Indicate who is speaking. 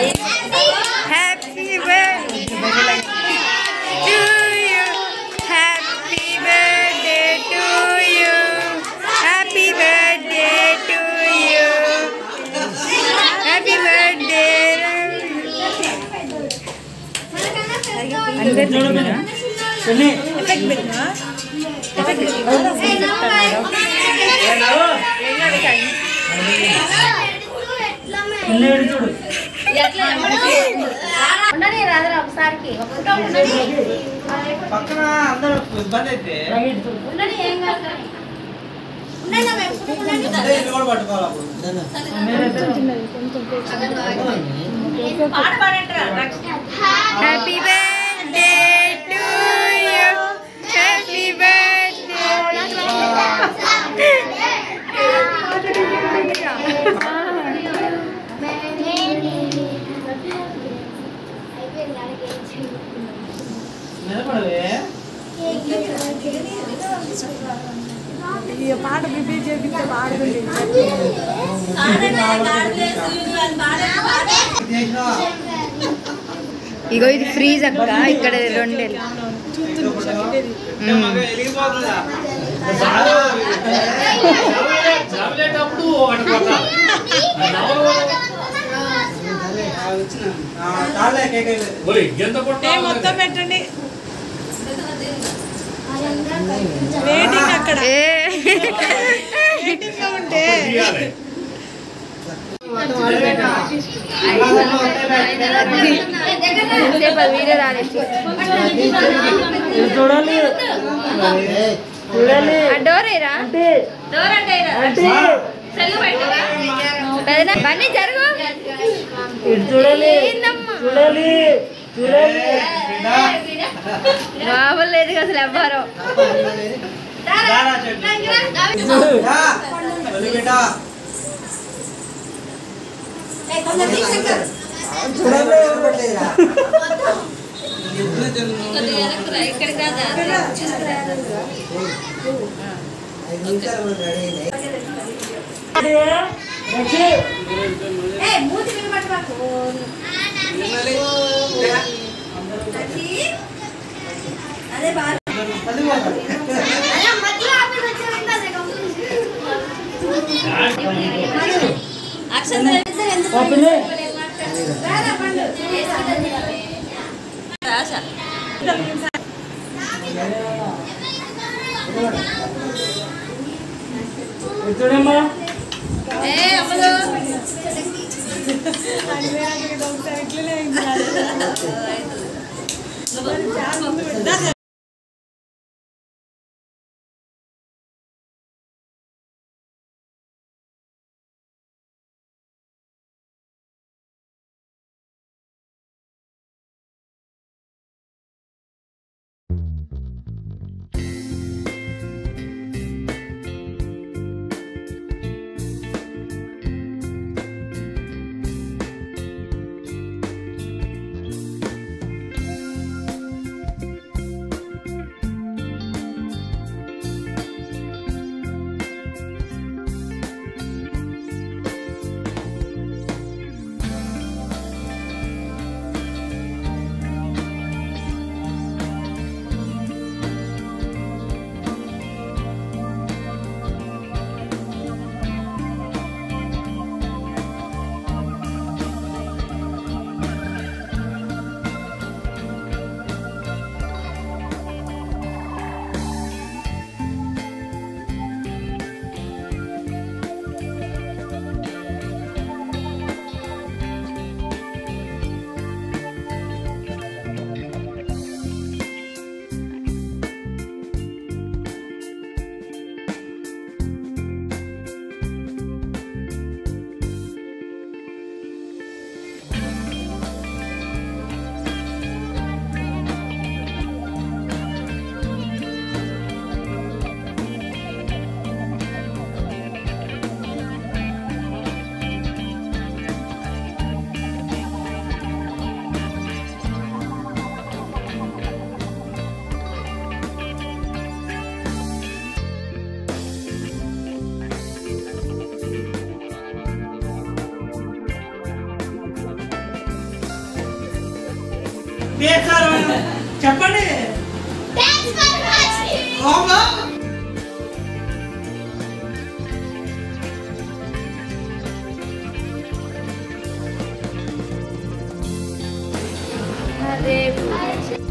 Speaker 1: Happy birthday to you happy birthday to you happy birthday to you happy birthday
Speaker 2: ఉండని రాదురా ఒకసారికి ఒక photo ఉండని
Speaker 3: పక్కన అందరూ ఇబ్బంది అయితే
Speaker 2: ఉండని ఏం కాదు కానీ. ఉండండి అమ్మ, ఫోటో ఉండండి.
Speaker 3: అదే ఇల్లు కూడా పట్టుకోవాలి అప్పుడు
Speaker 2: పాట పాడండిరా, Raksha.
Speaker 1: Happy birthday to you happy
Speaker 3: నిలబడవే
Speaker 4: పాట ప్రిపేర్ చేపిస్తే పాడుతుంది
Speaker 3: చేసినావా
Speaker 1: ఇగో ఇది ఫ్రీజ్ అక్క ఇక్కడ రెండేళ్ళు
Speaker 3: మగ వెలిగిపోతుందా
Speaker 5: చదివేటప్పుడు ఒకటి కొట్టాలి
Speaker 3: ఆ, చాలే కేక్ అయిపోయింది
Speaker 5: ఓయ్ ఎంత కొట్టాలి
Speaker 4: మొత్తం పెట్టండి వెయిటింగ్ అక్కడ
Speaker 1: ఏ
Speaker 4: వెయిటింగ్ లో ఉంటే
Speaker 5: తీయాలి.
Speaker 1: సేపు అది వీడియో రాలేదు
Speaker 3: చూడాలి చూడాలి
Speaker 1: ఆ డోర్ ఏరా
Speaker 2: డోర్ అంటే ఇరా. సెల్లు పెట్టరా?
Speaker 1: పెదన బన్నీ జరుగు
Speaker 3: చూడాలి
Speaker 1: ఏందమ్మా
Speaker 3: చూడాలి చూడాలి
Speaker 1: మామూలు లేదు కదా అసలు ఎవ్వరు
Speaker 3: దారా చెట్టు రా. వదిలి బిడ్డా. చూడాలి
Speaker 2: ఇక్కడికి రాదా? ఏయ్, మూతి మీద పట్టుకోకు. అదే బాగా
Speaker 3: అది పోతా.
Speaker 2: అలా మధ్యలో ఆపేసి వచ్చారు ఇంకా అదే అక్షంతలు వేస్తే ఎందుకు రాదా పండు రాశా
Speaker 3: ఇది చూడమ్మా
Speaker 2: ఏ అమ్మలు
Speaker 4: ఒకసారి ఇట్లనే అయింది
Speaker 3: కేసీఆర్ చెప్పండి
Speaker 2: Thanks for watching.
Speaker 3: అవునా?
Speaker 1: అరే